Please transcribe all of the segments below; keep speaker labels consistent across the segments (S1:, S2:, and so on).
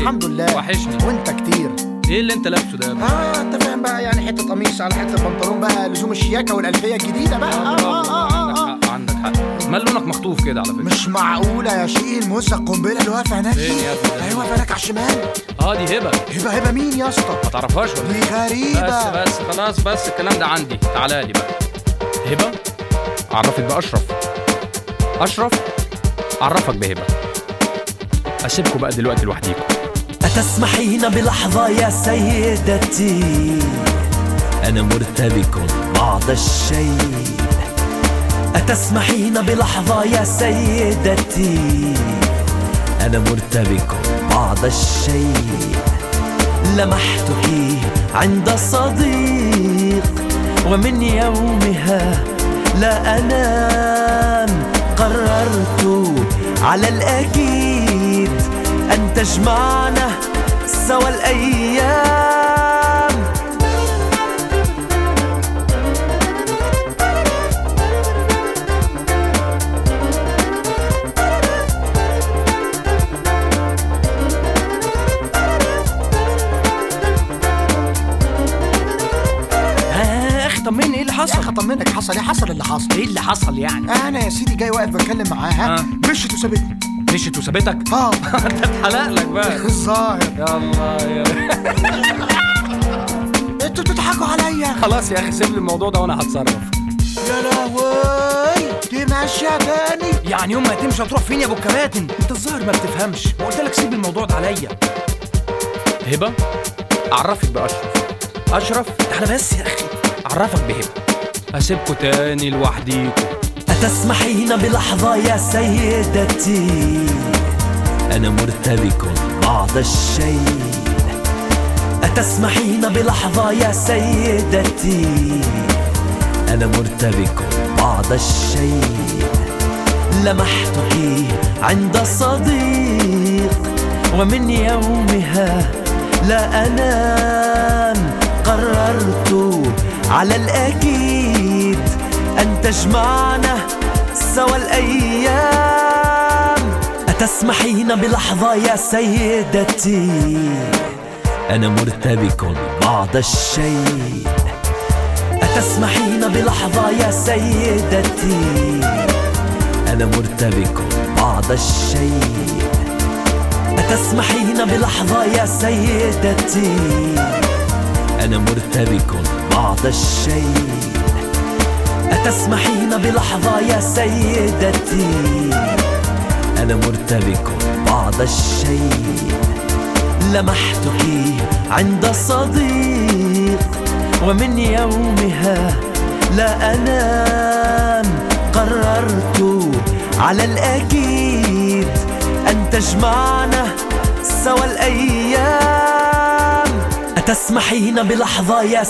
S1: الحمد لله
S2: وحشني.
S1: وانت كتير
S2: ايه اللي انت لابسه ده
S1: اه انت فاهم بقى يعني حته قميص على حته بنطلون بقى لزوم الشياكه والالفيه الجديده بقى آه آه آه
S2: عندك
S1: آه آه.
S2: حق عندك حق مال لونك مخطوف كده على فكره
S1: مش معقوله يا شيل موسى القنبله اللي واقفه هناك
S2: فين
S1: دي.
S2: يا ابني ده؟
S1: ايوه واقفه هناك على الشمال
S2: اه دي هبه
S1: هبه هبه مين يا اسطى
S2: ما تعرفهاش ولا
S1: دي
S2: إيه؟
S1: غريبه
S2: بس بس خلاص بس الكلام ده عندي تعالى لي بقى هبه اعرفك باشرف اشرف اعرفك بهبه اسيبكم بقى دلوقتي لوحديكم
S3: أتسمحين بلحظة يا سيدتي أنا مرتبك بعض الشيء أتسمحين بلحظة يا سيدتي أنا مرتبك بعض الشيء لمحتك عند صديق ومن يومها لا أنام قررت على الأكيد أن تجمعنا سوى الأيام
S4: ها اخي طمني ايه اللي
S1: يا اخي
S4: حصل
S1: اطمنك حصل ايه حصل اللي حصل
S4: ايه اللي حصل يعني
S1: انا يا سيدي جاي واقف بتكلم معاها
S2: آه.
S1: مشيت وسابتني
S2: مشيت وسابتك
S1: اه
S2: انت اتحلق لك بقى
S1: الظاهر
S2: يا الله يا
S1: انتوا بتضحكوا عليا
S2: خلاص يا اخي سيب لي الموضوع ده وانا هتصرف
S1: يا لهوي دي ماشيه تاني
S4: يعني يوم ما تمشي هتروح فين يا ابو الكباتن انت الظاهر ما بتفهمش ما قلت لك سيب الموضوع ده عليا
S2: هبه اعرفك باشرف اشرف
S4: تعالى بس يا اخي
S2: اعرفك بهبه اسيبكم تاني لوحديكم
S3: أتسمحين بلحظة يا سيدتي أنا مرتبك بعض الشيء أتسمحين بلحظة يا سيدتي أنا مرتبك بعض الشيء لمحتك عند صديق ومن يومها لا أنام قررت على الأكيد أن تجمعنا سوى الأيام أتسمحين بلحظة يا سيدتي أنا مرتبك بعض الشيء أتسمحين بلحظة يا سيدتي أنا مرتبك بعض الشيء أتسمحين بلحظة يا سيدتي أنا مرتبك بعض الشيء أتسمحين بلحظة يا سيدتي أنا مرتبك بعض الشيء لمحتك عند صديق ومن يومها لا أنام قررت على الأكيد أن تجمعنا سوى الأيام أتسمحين بلحظة يا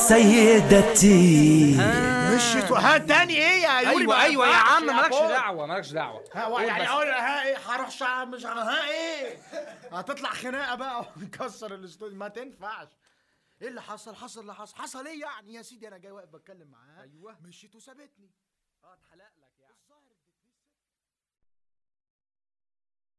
S3: سيدتي
S1: مشيت ها تاني ايه يا يوري
S2: ايوه
S1: ما
S2: ايوه يا
S1: ينفعش
S2: عم مالكش
S1: بابا.
S2: دعوه مالكش دعوه
S1: ها
S2: قول
S1: يعني
S2: بس.
S1: اقول ها ايه هروح شعر مش ها ايه هتطلع خناقه بقى ونكسر الاستوديو ما تنفعش ايه اللي حصل حصل اللي حصل حصل ايه يعني يا سيدي انا جاي واقف بتكلم معاها
S2: أيوة.
S1: مشيت وسابتني
S2: اه اتحلق لك يعني
S1: الظاهر